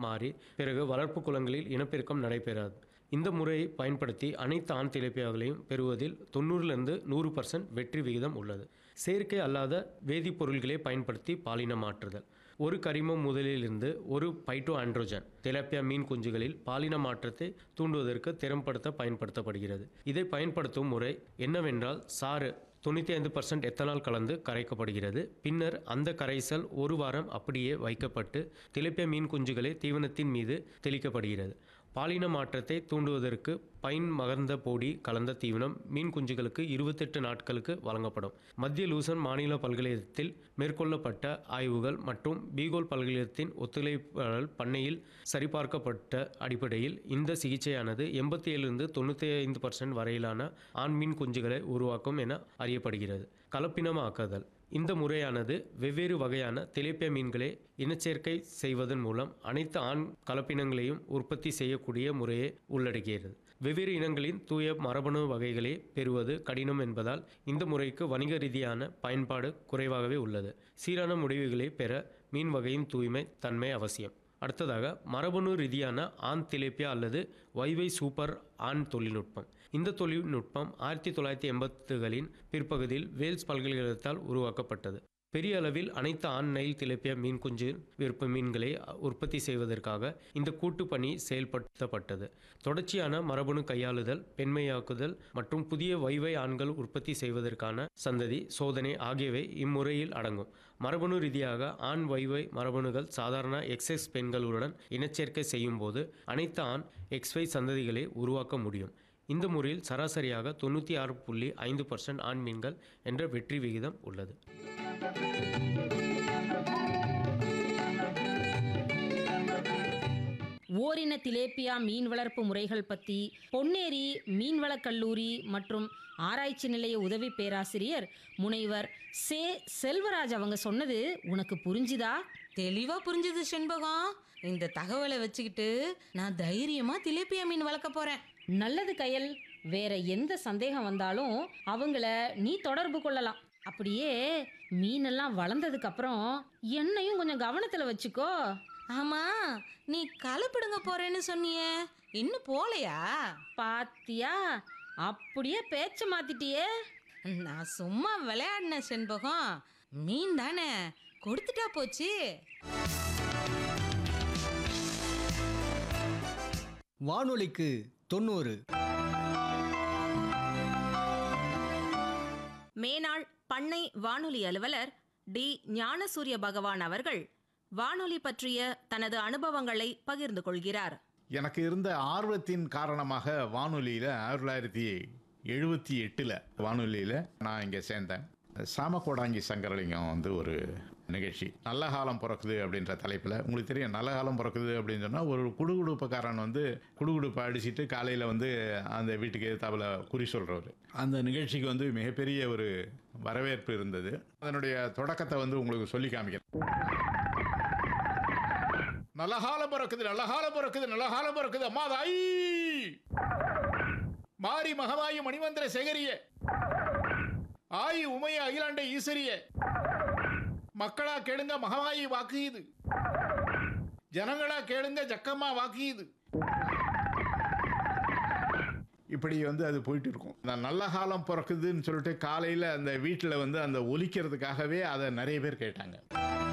மாறி பிறகு வளர்ப்பு குளங்களில் இனப்பெருக்கம் நடைபெறாது இந்த முறையை பயன்படுத்தி அனைத்து ஆண் திலேப்பியாக்களையும் பெறுவதில் தொண்ணூறுலேருந்து நூறு பர்சன்ட் வெற்றி விகிதம் உள்ளது செயற்கை அல்லாத வேதிப்பொருள்களை பயன்படுத்தி பாலினம் மாற்றுதல் ஒரு கரிமம் முதலிலிருந்து ஒரு பைட்டோ ஆண்ட்ரோஜன் திலப்பியா மீன் குஞ்சுகளில் பாலின மாற்றத்தை தூண்டுவதற்கு திறம்படுத்த பயன்படுத்தப்படுகிறது இதை பயன்படுத்தும் முறை என்னவென்றால் சாறு தொண்ணூற்றி ஐந்து பர்சன்ட் எத்தனால் கலந்து கரைக்கப்படுகிறது பின்னர் அந்த கரைசல் ஒரு வாரம் அப்படியே வைக்கப்பட்டு திலப்பிய மீன் குஞ்சுகளை தீவனத்தின் மீது தெளிக்கப்படுகிறது பாலின மாற்றத்தை தூண்டுவதற்கு பைன் மகர்ந்த பொடி கலந்த தீவனம் மீன் குஞ்சுகளுக்கு இருபத்தெட்டு நாட்களுக்கு வழங்கப்படும் மத்திய லூசன் மாநில பல்கலைக்கழகத்தில் மேற்கொள்ளப்பட்ட ஆய்வுகள் மற்றும் பீகோல் பல்கலைக்கழகத்தின் ஒத்துழைப்பாளர் பண்ணையில் சரிபார்க்கப்பட்ட அடிப்படையில் இந்த சிகிச்சையானது எண்பத்தி ஏழிலிருந்து தொண்ணூற்றி ஐந்து பர்சன்ட் வரையிலான ஆண் மீன் குஞ்சுகளை உருவாக்கும் என அறியப்படுகிறது கலப்பினமாக்குதல் இந்த முறையானது வெவ்வேறு வகையான திலேப்பிய மீன்களை இனச்சேர்க்கை செய்வதன் மூலம் அனைத்து ஆண் கலப்பினங்களையும் உற்பத்தி செய்யக்கூடிய முறையை உள்ளடக்கியது வெவ்வேறு இனங்களின் தூய மரபணு வகைகளை பெறுவது கடினம் என்பதால் இந்த முறைக்கு வணிக ரீதியான பயன்பாடு குறைவாகவே உள்ளது சீரான முடிவுகளை பெற மீன் வகையின் தூய்மை தன்மை அவசியம் அடுத்ததாக மரபணு ரீதியான ஆண் திலேப்பியா அல்லது வைவை சூப்பர் ஆண் தொழில்நுட்பம் இந்த தொழில்நுட்பம் ஆயிரத்தி தொள்ளாயிரத்தி எண்பதுகளின் பிற்பகுதியில் வேல்ஸ் பல்கலைக்கழகத்தால் உருவாக்கப்பட்டது பெரிய அளவில் அனைத்து ஆண் நைல் திலேப்பியா மீன் குஞ்சு விற்ப மீன்களை உற்பத்தி செய்வதற்காக இந்த கூட்டுப்பணி செயல்படுத்தப்பட்டது தொடர்ச்சியான மரபணு கையாளுதல் பெண்மையாக்குதல் மற்றும் புதிய வைவை ஆண்கள் உற்பத்தி செய்வதற்கான சந்ததி சோதனை ஆகியவை இம்முறையில் அடங்கும் மரபணு ரீதியாக ஆண் வைவை மரபணுகள் சாதாரண எக்ஸ்எக்ஸ் பெண்களுடன் இனச்சேர்க்கை செய்யும் போது அனைத்து ஆண் எக்ஸ்வை சந்ததிகளை உருவாக்க முடியும் இந்த முறையில் சராசரியாக தொண்ணூற்றி ஆறு புள்ளி ஐந்து பர்சன்ட் ஆண் மீன்கள் என்ற வெற்றி விகிதம் உள்ளது ஓரின திலேப்பியா மீன் வளர்ப்பு முறைகள் பற்றி பொன்னேரி மீன்வளக் கல்லூரி மற்றும் ஆராய்ச்சி நிலைய உதவி பேராசிரியர் முனைவர் சே செல்வராஜ் அவங்க சொன்னது உனக்கு புரிஞ்சுதா தெளிவா புரிஞ்சுது செண்பகம் இந்த தகவலை வச்சுக்கிட்டு நான் தைரியமா திலேப்பியா மீன் வளர்க்க போறேன் நல்லது கயல் வேற எந்த சந்தேகம் வந்தாலும் அவங்கள நீ தொடர்பு கொள்ளலாம் அப்படியே மீனெல்லாம் வளர்ந்ததுக்கு அப்புறம் என்னையும் கொஞ்சம் கவனத்தில் வச்சுக்கோ ஆமா நீ கலப்பிடுங்க போறேன்னு சொன்னியே இன்னும் போலையா பாத்தியா அப்படியே பேச்ச மாத்திட்டியே நான் சும்மா விளையாடின செண்பகம் மீன் தானே கொடுத்துட்டா போச்சு வானொலிக்கு தொண்ணூறு மேனாள் பண்ணை வானொலி அலுவலர் டி ஞானசூரிய பகவான் அவர்கள் வானொலி பற்றிய தனது அனுபவங்களை பகிர்ந்து கொள்கிறார் எனக்கு இருந்த ஆர்வத்தின் காரணமாக வானொலியில் ஆயிரத்தி தொள்ளாயிரத்தி எழுபத்தி எட்டில் வானொலியில் நான் இங்கே சேர்ந்தேன் சாமக்கோடாங்கி சங்கரலிங்கம் வந்து ஒரு நிகழ்ச்சி நல்ல காலம் பிறக்குது அப்படின்ற தலைப்பில் உங்களுக்கு தெரியும் நல்ல காலம் பிறக்குது அப்படின்னு சொன்னால் ஒரு குடுகுடுப்புக்காரன் வந்து குடுகுடுப்பை அடிச்சிட்டு காலையில் வந்து அந்த வீட்டுக்கு எதிர்த்தாப்புல குறி சொல்கிறவர் அந்த நிகழ்ச்சிக்கு வந்து மிகப்பெரிய ஒரு வரவேற்பு இருந்தது அதனுடைய தொடக்கத்தை வந்து உங்களுக்கு சொல்லி காமிக்கிறேன் நல்ல காலம் பிறக்குது நல்ல காலம் பிறக்குது நல்ல காலம் பிறக்குது அம்மா தாய் மாரி மகமாயி மணிமந்திர சேகரிய ஆயி உமைய அகிலாண்ட ஈஸ்வரிய மக்களா கேளுங்க மகமாயி வாக்கு இது ஜனங்களா கேளுங்க ஜக்கம்மா வாக்கு இது இப்படி வந்து அது போயிட்டு இருக்கும் இந்த நல்ல காலம் பிறக்குதுன்னு சொல்லிட்டு காலையில் அந்த வீட்டில் வந்து அந்த ஒலிக்கிறதுக்காகவே அதை நிறைய பேர் கேட்டாங்க